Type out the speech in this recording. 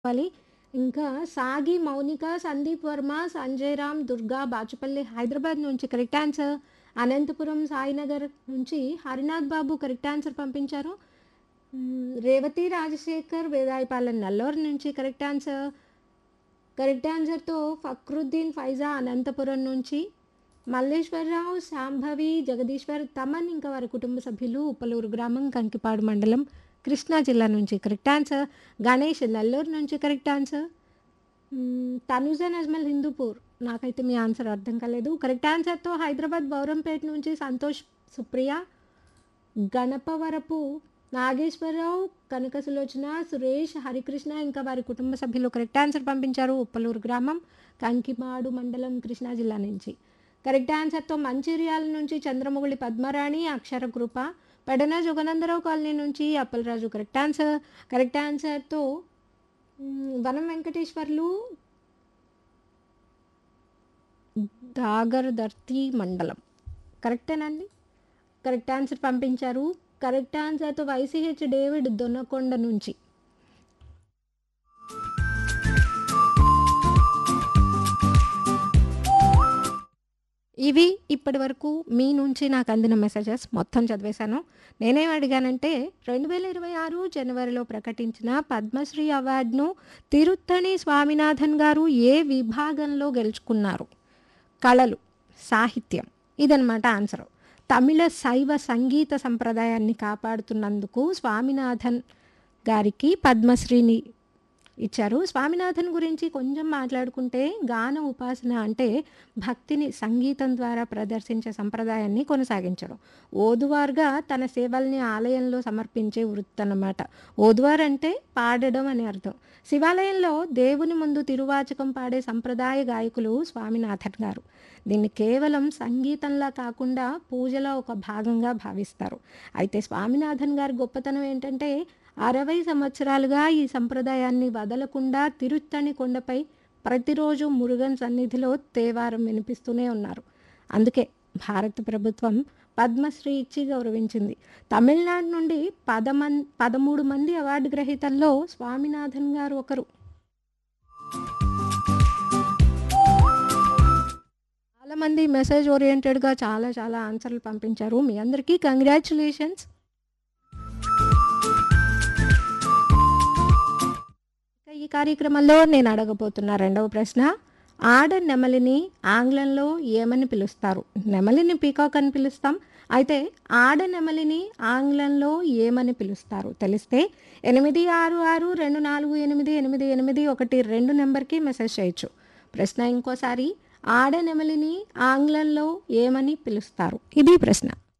చెప్పాలి. ఇంకా సాగి, మౌనిక, సందీప్ వర్మ, సంజయ్ రామ్, దుర్గా బాచుపల్లి హైదరాబాద్ నుంచి కరెక్ట్ ఆన్సర్. అనంతపురం సాయినగర్ నుంచి హరినాథ్ బాబు కరెక్ట్ ఆన్సర్ పంపించారు. హ్మ్. రేవతి రాజశేఖర్ వేదాయపాలెం నల్లూరు నుంచి కరెక్ట్ ఆన్సర్. కరెక్ట్ ఆన్సర్‌తో ఫక్రుద్దీన్ ఫైజా అనంతపురం నుంచి. మల్లేశ్వరరావు, శాంభవి, జగదీశ్వర్, తమన్ ఇంకా వారి కుటుంబ సభ్యులు ఉప్పలూరు గ్రామం, కంకిపాడు మండలం, కృష్ణా జిల్లా నుంచి కరెక్ట్ ఆన్సర్. గణేష్ నెల్లూరు నుంచి కరెక్ట్ ఆన్సర్. హ్మ్. తనుజ నజ్మల్ హిందూపూర్ నాకైతే మీ ఆన్సర్ అర్థం కాలేదు. కరెక్ట్ ఆన్సర్‌తో హైదరాబాద్ బౌరంపేట నుంచి సంతోష్ సుప్రియ. గణపవరపు నాగేశ్వరరావు, కనక సులోచన, సురేష్, హరికృష్ణ ఇంకా వారి కుటుంబ సభ్యులు కరెక్ట్ ఆన్సర్ పంపించారు. ఉప్పలూరు గ్రామం, కంకిపాడు మండలం, కృష్ణా జిల్లా నుంచి. కరెక్ట్ ఆన్సర్‌తో మంచిర్యాల నుంచి చంద్రమౌళి పద్మరాణి, అక్షర కృప. పెడన జోగనందరావు కాలనీ నుంచి అప్పలరాజు కరెక్ట్ ఆన్సర్. కరెక్ట్ ఆన్సర్‌తో హ్మ్. వనం వెంకటేశ్వర్లు దాగరదర్తి మండలం. కరెక్టేనా అండి? కరెక్ట్ ఆన్సర్ పంపించారు. కరెక్ట్ ఆన్సర్‌తో వైసీహెచ్ డేవిడ్ దొనకొండ నుంచి. ఇవి ఇప్పటివరకు మీ నుంచి నాకు అందిన మెసేజెస్ మొత్తం చదివేశాను. నేనేం అడిగానంటే 2026 జనవరిలో ప్రకటించిన పద్మశ్రీ అవార్డును తిరుత్తణి స్వామినాథన్ గారు ఏ విభాగంలో గెలుచుకున్నారు? కళలు, సాహిత్యం ఇదనమాట ఆన్సరు. తమిళ శైవ సంగీత సంప్రదాయాన్ని కాపాడుతున్నందుకు స్వామినాథన్ గారికి పద్మశ్రీని ఇచ్చారు. స్వామినాథన్ గురించి కొంచెం మాట్లాడుకుంటే గాన ఉపాసన అంటే భక్తిని సంగీతం ద్వారా ప్రదర్శించే సంప్రదాయాన్ని కొనసాగించడం. ఓదువార్గా తన సేవల్ని ఆలయంలో సమర్పించే వృత్తనమాట. ఓదువార్ అంటే పాడడం అని అర్థం. శివాలయంలో దేవుని ముందు తిరువాచకం పాడే సంప్రదాయ గాయకులు స్వామినాథన్ గారు. దీన్ని కేవలం సంగీతంలా కాకుండా పూజలో ఒక భాగంగా భావిస్తారు. అయితే స్వామినాథన్ గారి గొప్పతనం ఏంటంటే 60 సంవత్సరాలుగా ఈ సంప్రదాయాన్ని వదలకుండా తిరుత్తణి కొండపై ప్రతిరోజు మురుగన్ సన్నిధిలో తేవారం వినిపిస్తూనే ఉన్నారు. అందుకే భారత ప్రభుత్వం పద్మశ్రీ ఇచ్చి గౌరవించింది. తమిళనాడు నుండి పదమన్ 13 మంది అవార్డు గ్రహీతల్లో స్వామినాథన్ గారు ఒకరు. చాలా మంది మెసేజ్ ఓరియెంటెడ్‌గా చాలా చాలా ఆన్సర్‌లు పంపించారు. మీ అందరికీ కంగ్రాచ్యులేషన్స్. ఇక ఈ కార్యక్రమంలో నేను అడగబోతున్న రెండవ ప్రశ్న ఆడ నెమలిని ఆంగ్లంలో ఏమని పిలుస్తారు? నెమలిని పీకాక్ అని పిలుస్తాం. అయితే ఆడ నెమలిని ఆంగ్లంలో ఏమని పిలుస్తారు? తెలిస్తే 8662488812 నంబర్‌కి మెసేజ్ చేయొచ్చు. ప్రశ్న ఇంకోసారి ఆడ నెమలిని ఆంగ్లంలో ఏమని పిలుస్తారు? ఇది ప్రశ్న.